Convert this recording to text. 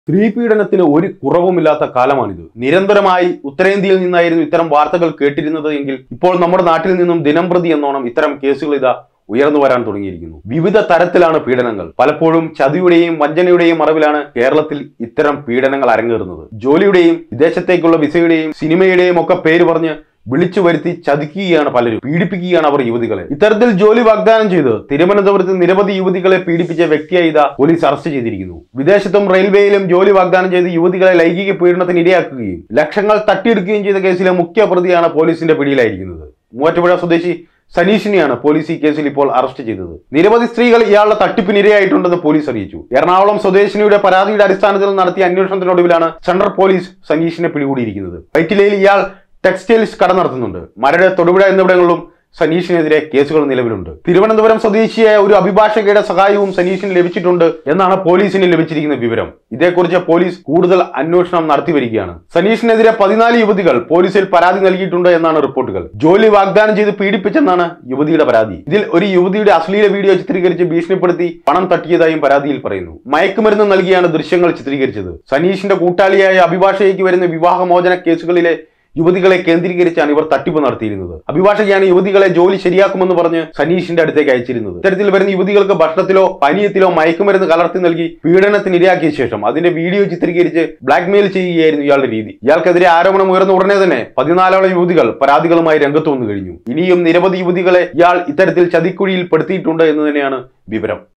സ്ത്രീ പീഡനത്തിന് ഒരു കുറവുമില്ലാത്ത കാലമാണിത് നിരന്തരമായി ഉത്തരേന്ത്യയിൽ നിന്നായിരുന്നു ഇത്തരം വാർത്തകൾ കേട്ടിരുന്നത് എങ്കിൽ ഇപ്പോൾ നമ്മുടെ നാട്ടിൽ നിന്നും ദിനംപ്രതി എന്നോണം ഇത്തരം കേസുകൾ ഇതാ ഉയർന്നു വരാൻ തുടങ്ങിയിരിക്കുന്നു വിവിധ തരത്തിലാണ് പീഡനങ്ങൾ പലപ്പോഴും ചതിയുടെയും വഞ്ചനയുടെയും മറവിലാണ് കേരളത്തിൽ ഇത്തരം പീഡനങ്ങൾ അരങ്ങേറുന്നത് ജോലിയുടെയും വിദേശത്തേക്കുള്ള വിസയുടെയും സിനിമയുടെയും ഒക്കെ പേര് പറഞ്ഞ് വിളിച്ചു വരുത്തി ചതിക്കുകയാണ് പലരും പീഡിപ്പിക്കുകയാണ് അവർ യുവതികളെ ഇത്തരത്തിൽ ജോലി വാഗ്ദാനം ചെയ്ത് തിരുവനന്തപുരത്ത് നിരവധി യുവതികളെ പീഡിപ്പിച്ച വ്യക്തിയെ ഇതാ പോലീസ് അറസ്റ്റ് ചെയ്തിരിക്കുന്നു വിദേശത്തും റെയിൽവേയിലും ജോലി വാഗ്ദാനം ചെയ്ത് യുവതികളെ ലൈംഗിക പീഡനത്തിന് ഇരയാക്കുകയും ലക്ഷങ്ങൾ തട്ടിയെടുക്കുകയും ചെയ്ത കേസിലെ മുഖ്യ പ്രതിയാണ് പോലീസിന്റെ പിടിയിലായിരിക്കുന്നത് മൂവാറ്റുപുഴ സ്വദേശി സനീഷിനെയാണ് പോലീസ് ഈ കേസിൽ ഇപ്പോൾ അറസ്റ്റ് ചെയ്തത് നിരവധി സ്ത്രീകൾ ഇയാളുടെ തട്ടിപ്പിനിരയായിട്ടുണ്ടെന്ന് പോലീസ് അറിയിച്ചു എറണാകുളം സ്വദേശിനിയുടെ പരാതിയുടെ അടിസ്ഥാനത്തിൽ നടത്തിയ അന്വേഷണത്തിനൊടുവിലാണ് സെൻട്രൽ പോലീസ് സനീഷിനെ പിടികൂടിയിരിക്കുന്നത് വൈറ്റിലയിൽ ഇയാൾ ടെക്സ്റ്റൈൽസ് കട നടത്തുന്നുണ്ട് മരട് തൊടുപുഴ എന്നിവിടങ്ങളിലും സനീഷിനെതിരെ കേസുകൾ നിലവിലുണ്ട് തിരുവനന്തപുരം സ്വദേശിയായ ഒരു അഭിഭാഷകയുടെ സഹായവും സനീഷിന് ലഭിച്ചിട്ടുണ്ട് എന്നാണ് പോലീസിന് ലഭിച്ചിരിക്കുന്ന വിവരം ഇതേക്കുറിച്ച് പോലീസ് കൂടുതൽ അന്വേഷണം നടത്തി വരികയാണ് സനീഷിനെതിരെ പതിനാല് യുവതികൾ പോലീസിൽ പരാതി നൽകിയിട്ടുണ്ട് എന്നാണ് റിപ്പോർട്ടുകൾ ജോലി വാഗ്ദാനം ചെയ്ത് പീഡിപ്പിച്ചെന്നാണ് യുവതിയുടെ പരാതി ഇതിൽ ഒരു യുവതിയുടെ അശ്ലീല വീഡിയോ ചിത്രീകരിച്ച് ഭീഷണിപ്പെടുത്തി പണം തട്ടിയതായും പരാതിയിൽ പറയുന്നു മയക്കുമരുന്ന് നൽകിയാണ് ദൃശ്യങ്ങൾ ചിത്രീകരിച്ചത് സനീഷിന്റെ കൂട്ടാളിയായ അഭിഭാഷകയ്ക്ക് വരുന്ന വിവാഹമോചന കേസുകളിലെ യുവതികളെ കേന്ദ്രീകരിച്ചാണ് ഇവർ തട്ടിപ്പ് നടത്തിയിരുന്നത് അഭിഭാഷകയാണ് യുവതികളെ ജോലി ശരിയാക്കുമെന്ന് പറഞ്ഞ് സനീഷിന്റെ അടുത്തേക്ക് അയച്ചിരുന്നത് ഇത്തരത്തിൽ വരുന്ന യുവതികൾക്ക് ഭക്ഷണത്തിലോ പാനീയത്തിലോ മയക്കുമരുന്ന് കലർത്തി നൽകി പീഡനത്തിന് ഇരയാക്കിയ ശേഷം അതിന്റെ വീഡിയോ ചിത്രീകരിച്ച് ബ്ലാക്ക്മെയിൽ ചെയ്യുകയായിരുന്നു ഇയാളുടെ രീതി ഇയാൾക്കെതിരെ ആരോപണം ഉയർന്ന ഉടനെ തന്നെ പതിനാലോളം യുവതികൾ പരാതികളുമായി രംഗത്ത് വന്നു കഴിഞ്ഞു ഇനിയും നിരവധി യുവതികളെ ഇയാൾ ഇത്തരത്തിൽ ചതിക്കുഴിയിൽ പെടുത്തിയിട്ടുണ്ട് എന്ന് തന്നെയാണ് വിവരം